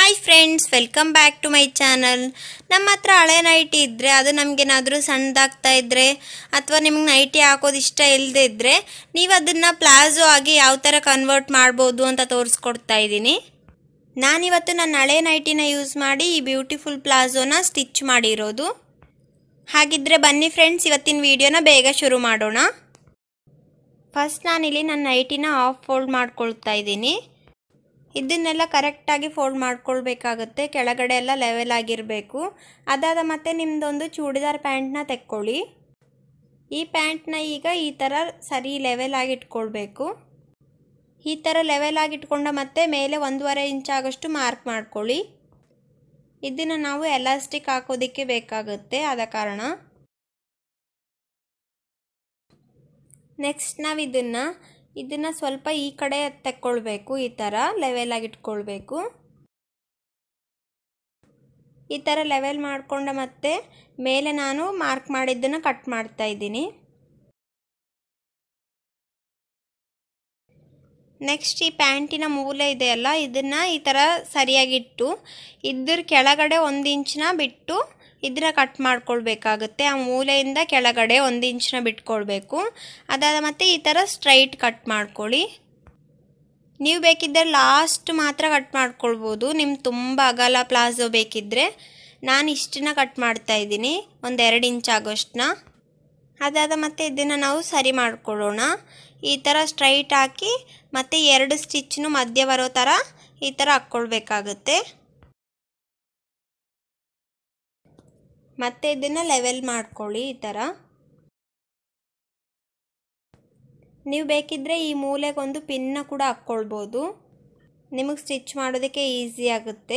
hi friends welcome back to my channel ನಮ್ಮ ಹತ್ರ ಹಳೆ ನೈಟಿ ಇದ್ದರೆ ಅದು ನಮಗೇನಾದರೂ ಸಣ್ಣದಾಗ್ತಾ ಇದ್ದರೆ ಅಥವಾ ನಿಮ್ಗೆ ನೈಟಿ ಹಾಕೋದು ಇಷ್ಟ ಇಲ್ಲದೆ ಇದ್ದರೆ ನೀವು ಅದನ್ನು ಪ್ಲಾಜೋ ಆಗಿ ಯಾವ ಥರ ಕನ್ವರ್ಟ್ ಮಾಡ್ಬೋದು ಅಂತ ತೋರಿಸ್ಕೊಡ್ತಾ ಇದ್ದೀನಿ ನಾನಿವತ್ತು ನನ್ನ ಹಳೆ ನೈಟಿನ ಯೂಸ್ ಮಾಡಿ ಈ ಬ್ಯೂಟಿಫುಲ್ ಪ್ಲಾಜೋನ ಸ್ಟಿಚ್ ಮಾಡಿರೋದು ಹಾಗಿದ್ರೆ ಬನ್ನಿ ಫ್ರೆಂಡ್ಸ್ ಇವತ್ತಿನ ವಿಡಿಯೋನ ಬೇಗ ಶುರು ಮಾಡೋಣ ಫಸ್ಟ್ ನಾನಿಲ್ಲಿ ನನ್ನ ನೈಟಿನ ಆಫ್ ಫೋಲ್ಡ್ ಮಾಡ್ಕೊಳ್ತಾ ಇದ್ದೀನಿ ಇದನ್ನೆಲ್ಲ ಕರೆಕ್ಟಾಗಿ ಫೋಲ್ಡ್ ಮಾಡ್ಕೊಳ್ಬೇಕಾಗತ್ತೆ ಕೆಳಗಡೆ ಎಲ್ಲ ಲೆವೆಲ್ ಆಗಿರಬೇಕು ಅದಾದ ಮತ್ತೆ ನಿಮ್ಮದೊಂದು ಚೂಡಿದಾರ್ ಪ್ಯಾಂಟ್ನ ತೆಕ್ಕೊಳ್ಳಿ ಈ ಪ್ಯಾಂಟ್ನ ಈಗ ಈ ಥರ ಸರಿ ಲೆವೆಲ್ ಆಗಿ ಇಟ್ಕೊಳ್ಬೇಕು ಈ ಥರ ಲೆವೆಲ್ ಆಗಿ ಇಟ್ಕೊಂಡ ಮತ್ತೆ ಮೇಲೆ ಒಂದೂವರೆ ಇಂಚ್ ಆಗಷ್ಟು ಮಾರ್ಕ್ ಮಾಡ್ಕೊಳ್ಳಿ ಇದನ್ನು ನಾವು ಎಲಾಸ್ಟಿಕ್ ಹಾಕೋದಕ್ಕೆ ಬೇಕಾಗುತ್ತೆ ಆದ ಕಾರಣ ನೆಕ್ಸ್ಟ್ ನಾವು ಇದನ್ನು ಇದನ್ನು ಸ್ವಲ್ಪ ಈ ಕಡೆ ತೆಕ್ಕೊಳ್ಬೇಕು ಈ ಥರ ಲೆವೆಲ್ ಆಗಿ ಇಟ್ಕೊಳ್ಬೇಕು ಈ ಥರ ಲೆವೆಲ್ ಮಾಡಿಕೊಂಡ ಮತ್ತೆ ಮೇಲೆ ನಾನು ಮಾರ್ಕ್ ಮಾಡಿದ್ದನ್ನು ಕಟ್ ಮಾಡ್ತಾ ಇದ್ದೀನಿ ನೆಕ್ಸ್ಟ್ ಈ ಪ್ಯಾಂಟಿನ ಮೂಲೆ ಇದೆಯಲ್ಲ ಇದನ್ನು ಈ ಥರ ಸರಿಯಾಗಿಟ್ಟು ಇದ್ರ ಕೆಳಗಡೆ ಒಂದು ಇಂಚನ್ನ ಬಿಟ್ಟು ಇದನ್ನ ಕಟ್ ಮಾಡ್ಕೊಳ್ಬೇಕಾಗುತ್ತೆ ಆ ಮೂಲೆಯಿಂದ ಕೆಳಗಡೆ ಒಂದು ಇಂಚನ್ನ ಬಿಟ್ಕೊಳ್ಬೇಕು ಅದಾದ ಮತ್ತೆ ಈ ಥರ ಸ್ಟ್ರೈಟ್ ಕಟ್ ಮಾಡ್ಕೊಳ್ಳಿ ನೀವು ಬೇಕಿದ್ದರೆ ಲಾಸ್ಟ್ ಮಾತ್ರ ಕಟ್ ಮಾಡ್ಕೊಳ್ಬೋದು ನಿಮ್ಗೆ ತುಂಬ ಅಗಲ ಪ್ಲಾಜೋ ಬೇಕಿದ್ದರೆ ನಾನು ಇಷ್ಟನ್ನ ಕಟ್ ಮಾಡ್ತಾ ಇದ್ದೀನಿ ಒಂದು ಎರಡು ಇಂಚ್ ಆಗೋಷ್ಟನ್ನ ಅದಾದ ಮತ್ತೆ ಇದನ್ನು ನಾವು ಸರಿ ಮಾಡ್ಕೊಳ್ಳೋಣ ಈ ಥರ ಸ್ಟ್ರೈಟ್ ಹಾಕಿ ಮತ್ತು ಎರಡು ಸ್ಟಿಚ್ನು ಮಧ್ಯ ಬರೋ ಥರ ಈ ಥರ ಹಾಕ್ಕೊಳ್ಬೇಕಾಗುತ್ತೆ ಮತ್ತೆ ಇದನ್ನು ಲೆವೆಲ್ ಮಾಡ್ಕೊಳ್ಳಿ ಈ ಥರ ನೀವು ಬೇಕಿದ್ದರೆ ಈ ಮೂಲೆಗೊಂದು ಪಿನ್ನ ಕೂಡ ಹಾಕ್ಕೊಳ್ಬೋದು ನಿಮಗೆ ಸ್ಟಿಚ್ ಮಾಡೋದಕ್ಕೆ ಈಸಿ ಆಗುತ್ತೆ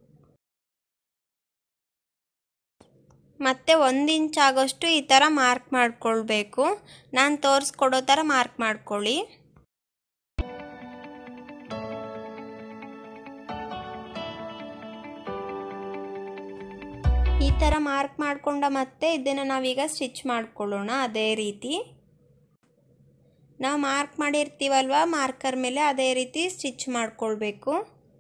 ಮತ್ತು ಒಂದು ಇಂಚ್ ಆಗೋಷ್ಟು ಈ ಥರ ಮಾರ್ಕ್ ಮಾಡ್ಕೊಳ್ಬೇಕು ನಾನು ತೋರಿಸ್ಕೊಡೋ ಥರ ಮಾರ್ಕ್ ಮಾಡ್ಕೊಳ್ಳಿ ಈ ಥರ ಮಾರ್ಕ್ ಮಾಡಿಕೊಂಡ ಮತ್ತೆ ಇದನ್ನು ನಾವೀಗ ಸ್ಟಿಚ್ ಮಾಡ್ಕೊಳ್ಳೋಣ ಅದೇ ರೀತಿ ನಾವು ಮಾರ್ಕ್ ಮಾಡಿರ್ತೀವಲ್ವ ಮಾರ್ಕರ್ ಮೇಲೆ ಅದೇ ರೀತಿ ಸ್ಟಿಚ್ ಮಾಡ್ಕೊಳ್ಬೇಕು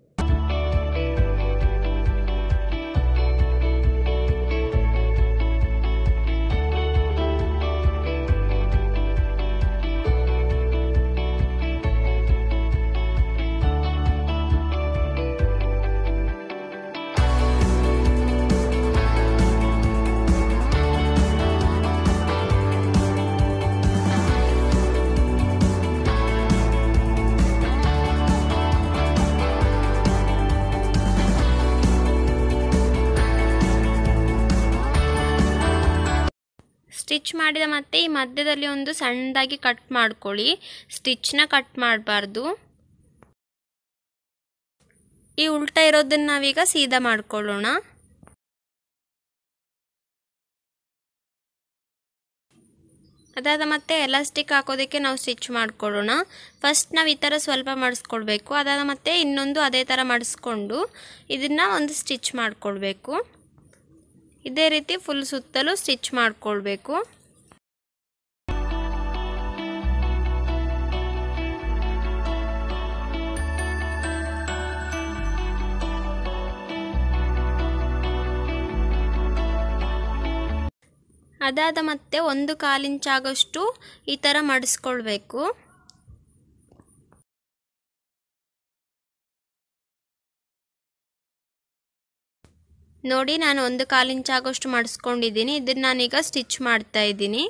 ಸ್ಟಿಚ್ ಮಾಡಿದ ಮತ್ತೆ ಈ ಮಧ್ಯದಲ್ಲಿ ಒಂದು ಸಣ್ಣದಾಗಿ ಕಟ್ ಮಾಡ್ಕೊಳ್ಳಿ ಸ್ಟಿಚ್ನ ಕಟ್ ಮಾಡಬಾರ್ದು ಈ ಉಲ್ಟಾ ಇರೋದನ್ನ ನಾವೀಗ ಸೀದಾ ಮಾಡ್ಕೊಳ್ಳೋಣ ಅದಾದ ಮತ್ತೆ ಎಲಾಸ್ಟಿಕ್ ಹಾಕೋದಕ್ಕೆ ನಾವು ಸ್ಟಿಚ್ ಮಾಡ್ಕೊಳ್ಳೋಣ ಫಸ್ಟ್ ನಾವು ಈ ಥರ ಸ್ವಲ್ಪ ಮಾಡಿಸ್ಕೊಳ್ಬೇಕು ಅದಾದ ಮತ್ತೆ ಇನ್ನೊಂದು ಅದೇ ಥರ ಮಾಡಿಸ್ಕೊಂಡು ಇದನ್ನು ಒಂದು ಸ್ಟಿಚ್ ಮಾಡ್ಕೊಳ್ಬೇಕು ಇದೇ ರೀತಿ ಫುಲ್ ಸುತ್ತಲೂ ಸ್ಟಿಚ್ ಮಾಡ್ಕೊಳ್ಬೇಕು ಅದಾದ ಮತ್ತೆ ಒಂದು ಕಾಲಿಂಚ್ ಆಗೋಷ್ಟು ಈ ಥರ ಮಡಿಸ್ಕೊಳ್ಬೇಕು ನೋಡಿ ನಾನು ಒಂದು ಕಾಲು ಇಂಚ್ ಆಗೋಷ್ಟು ಮಾಡಿಸ್ಕೊಂಡಿದ್ದೀನಿ ಇದನ್ನು ನಾನೀಗ ಸ್ಟಿಚ್ ಮಾಡ್ತಾ ಇದ್ದೀನಿ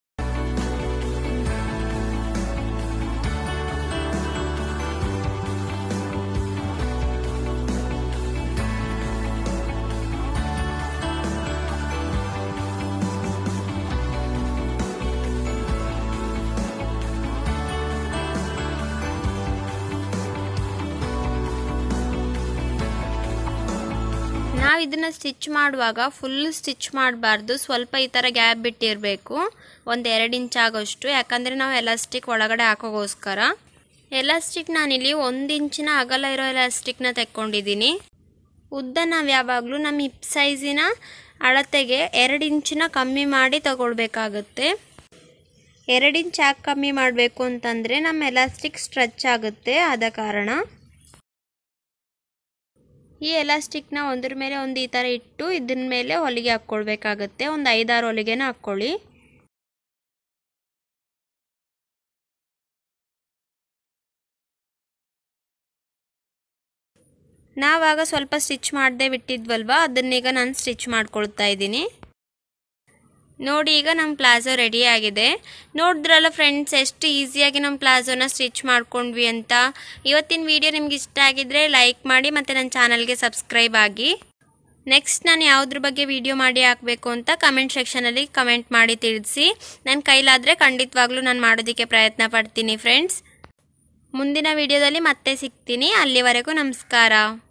ನಾವು ಇದನ್ನು ಸ್ಟಿಚ್ ಮಾಡುವಾಗ ಫುಲ್ ಸ್ಟಿಚ್ ಮಾಡಬಾರ್ದು ಸ್ವಲ್ಪ ಈ ಥರ ಗ್ಯಾಪ್ ಬಿಟ್ಟಿರಬೇಕು ಒಂದು ಎರಡು ಇಂಚ್ ಆಗೋಷ್ಟು ಯಾಕಂದರೆ ನಾವು ಎಲಾಸ್ಟಿಕ್ ಒಳಗಡೆ ಹಾಕೋಗೋಸ್ಕರ ಎಲಾಸ್ಟಿಕ್ ನಾನಿಲ್ಲಿ ಒಂದು ಇಂಚಿನ ಅಗಲ ಇರೋ ಎಲಾಸ್ಟಿಕ್ನ ತೆಕ್ಕೊಂಡಿದ್ದೀನಿ ಉದ್ದ ನಾವು ಯಾವಾಗಲೂ ನಮ್ಮ ಹಿಪ್ ಸೈಜಿನ ಅಳತೆಗೆ ಎರಡು ಇಂಚಿನ ಕಮ್ಮಿ ಮಾಡಿ ತಗೊಳ್ಬೇಕಾಗುತ್ತೆ ಎರಡು ಇಂಚ್ ಯಾಕೆ ಕಮ್ಮಿ ಮಾಡಬೇಕು ಅಂತಂದರೆ ನಮ್ಮ ಎಲಾಸ್ಟಿಕ್ ಸ್ಟ್ರೆಚ್ ಆಗುತ್ತೆ ಆದ ಕಾರಣ ಈ ಎಲಾಸ್ಟಿಕ್ನ ಒಂದ್ರ ಮೇಲೆ ಒಂದು ಈ ಥರ ಇಟ್ಟು ಇದನ್ನ ಮೇಲೆ ಹೊಲಿಗೆ ಹಾಕ್ಕೊಳ್ಬೇಕಾಗತ್ತೆ ಒಂದು ಐದಾರು ಹೊಲಿಗೆನ ಹಾಕ್ಕೊಳ್ಳಿ ನಾವಾಗ ಸ್ವಲ್ಪ ಸ್ಟಿಚ್ ಮಾಡದೆ ಬಿಟ್ಟಿದ್ವಲ್ವ ಅದನ್ನೀಗ ನಾನು ಸ್ಟಿಚ್ ಮಾಡ್ಕೊಳ್ತಾ ಇದ್ದೀನಿ ನೋಡಿ ಈಗ ನಮ್ಮ ಪ್ಲಾಜೋ ರೆಡಿ ಆಗಿದೆ ನೋಡಿದ್ರಲ್ಲ ಫ್ರೆಂಡ್ಸ್ ಎಷ್ಟು ಈಸಿಯಾಗಿ ನಮ್ಮ ಪ್ಲಾಜೋನ ಸ್ಟಿಚ್ ಮಾಡ್ಕೊಂಡ್ವಿ ಅಂತ ಇವತ್ತಿನ ವಿಡಿಯೋ ನಿಮ್ಗೆ ಇಷ್ಟ ಆಗಿದ್ರೆ ಲೈಕ್ ಮಾಡಿ ಮತ್ತು ನನ್ನ ಚಾನಲ್ಗೆ ಸಬ್ಸ್ಕ್ರೈಬ್ ಆಗಿ ನೆಕ್ಸ್ಟ್ ನಾನು ಯಾವುದ್ರ ಬಗ್ಗೆ ವಿಡಿಯೋ ಮಾಡಿ ಹಾಕಬೇಕು ಅಂತ ಕಮೆಂಟ್ ಸೆಕ್ಷನಲ್ಲಿ ಕಮೆಂಟ್ ಮಾಡಿ ತಿಳಿಸಿ ನನ್ನ ಕೈಲಾದರೆ ಖಂಡಿತವಾಗ್ಲೂ ನಾನು ಮಾಡೋದಕ್ಕೆ ಪ್ರಯತ್ನ ಪಡ್ತೀನಿ ಫ್ರೆಂಡ್ಸ್ ಮುಂದಿನ ವಿಡಿಯೋದಲ್ಲಿ ಮತ್ತೆ ಸಿಗ್ತೀನಿ ಅಲ್ಲಿವರೆಗೂ ನಮಸ್ಕಾರ